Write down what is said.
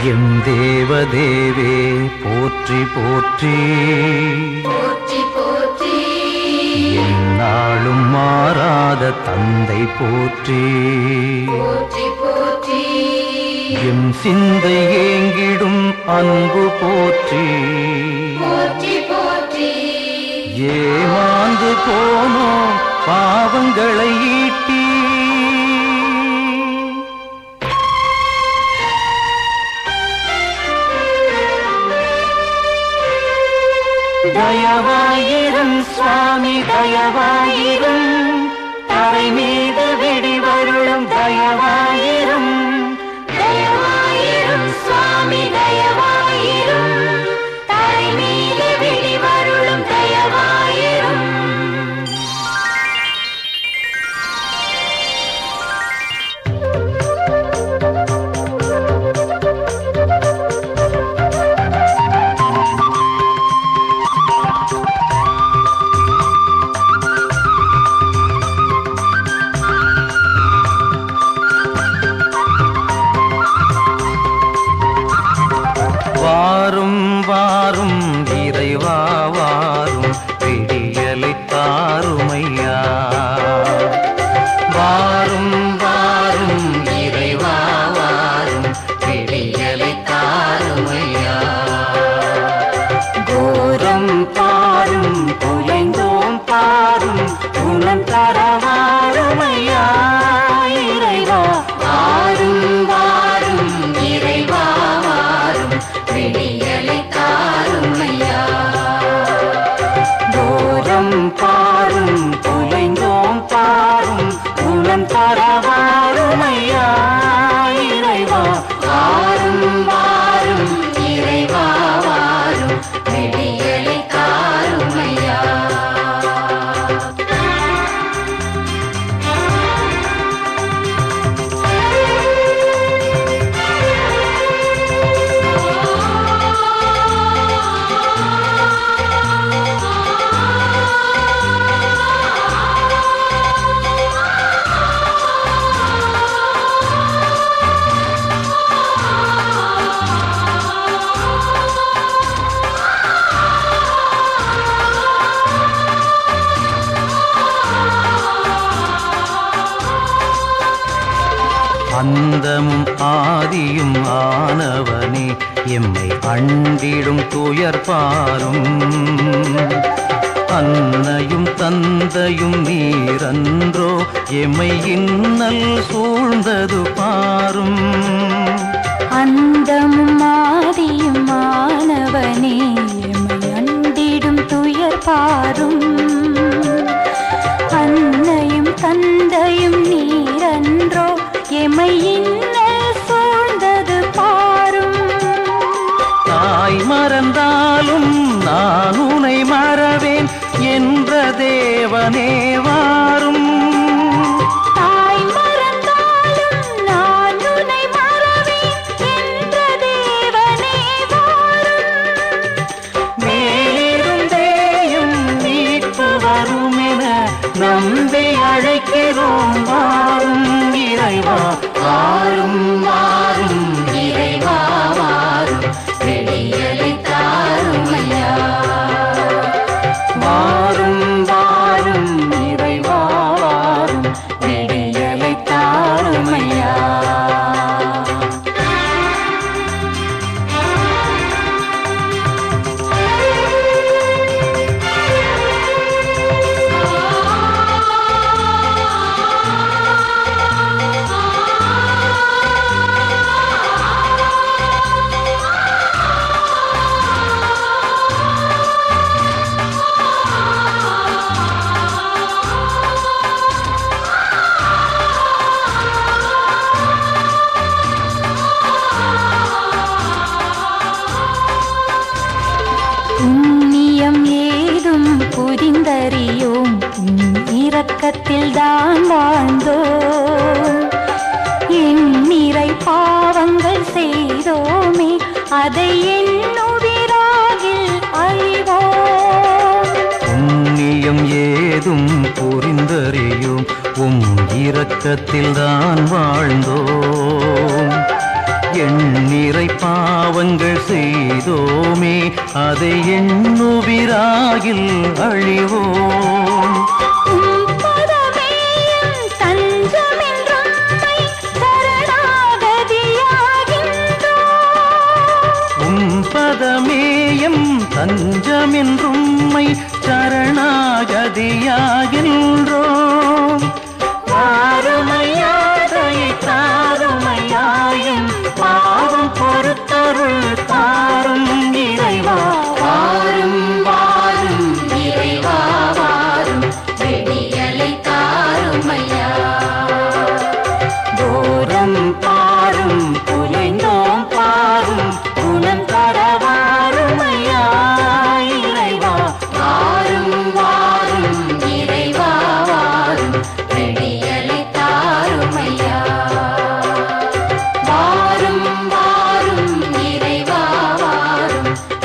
M தேவதேவே போற்றி போற்றி போற்றி போற்றி எந்நாளும் மாறாத தந்தை போற்றி போற்றி போற்றி எம் சிந்தை ஏங்கிடும் அன்பு போற்றி போற்றி போற்றி ஏமாந்து போனோம் பாவங்களை ஈட்டி தயவாயிரும் சுவாமி தயவாயிரும் தரை மீது வெடிவருளும் தயவாயிரும் தயவாயிரும் சுவாமி தயவாயிரும் தரை மீது விழிவருளும் தயவாயிரும் வாரும் வாரும் இறைவா வாரும் விடியலை தாருமையா வாரும் வாரும் இறைவா வாரும் விடியலை தாருமையா கோரம் பாரும் குலைந்தோம் பாரும் குணம் தரவாருமையா இறைவா வாரும் வாரும் இறைவா வாரும் விடியலை தாருமையா கோரம் பாரும் குலைந்தோம் பாரும் குணம் தரவாருமையா இறைவா வாரும் வாரும் இறைவா வாரும் விழியலை தாருமையா அந்தமும் ஆதியும் ஆனவனே எம்மை அண்டிடும் துயர் பாரும் அன்னையும் தந்தையும் நீரன்றோ எம்மை இன்னல் சூழ்ந்தது பாரும் அந்தமும் ஆதியும் மாணவனே எமை அண்டிடும் துயர் பாரும் அன்னையும் தந்தையும் நீரன்றோ எமை இன்னல் சூழ்ந்தது பாரும் தாய் மறந்தாலும் நான் உனை மறவேன் என்ற தேவனே வாரும் தாய் மறந்தாலும் நான் உன்னை மறவேன் என்ற தேவனே வாரும் மேலிருந்தேயும் மீட்பு வருமென நம்பி அழைக்கிறோம் வாரும் இறைவா வாரும் வாரும் இறைவா வாரும் விழியலை தாருமையா வாரும் வாரும் இறைவா வாரும் விடியலை தாருமையா புண்ணியம் ஏதும் புரிந்தறியோம் உம் இரக்கத்தில் தான் வாழ்ந்தோம் எண்ணிறை பாவங்கள் செய்தோமே அதை எண்ணுவிராகில் அறிவோம் புண்ணியம் ஏதும் புரிந்தறியும் உம் இரக்கத்தில் தான் வாழ்ந்தோம் எண்ணிறை பாவங்கள் செய்தோமே அதை எண்ணுவிராகில் அழிவோம் உம் பதமேயும் தஞ்சமென்றும்மை சரணாகதியாகின்றோம் உம் பதமேயம் தஞ்சமென்றும்மை சரணாகதியாகின்றோம் வாருமையாதையை தாருமையாயும் பாவம் பொறுத்தருள் தாரும் இறைவா வாரும் வாரும் இறைவா வாரும் விடியலை தாருமையா தூரம் பாரும் புலைந்தோம் பாரும் குணம் தரவாருமையா இறைவா வாரும் வாரும் இறைவா வாரும் விடியலை தாருமையா வாரும் வாரும் இறைவா வாரும்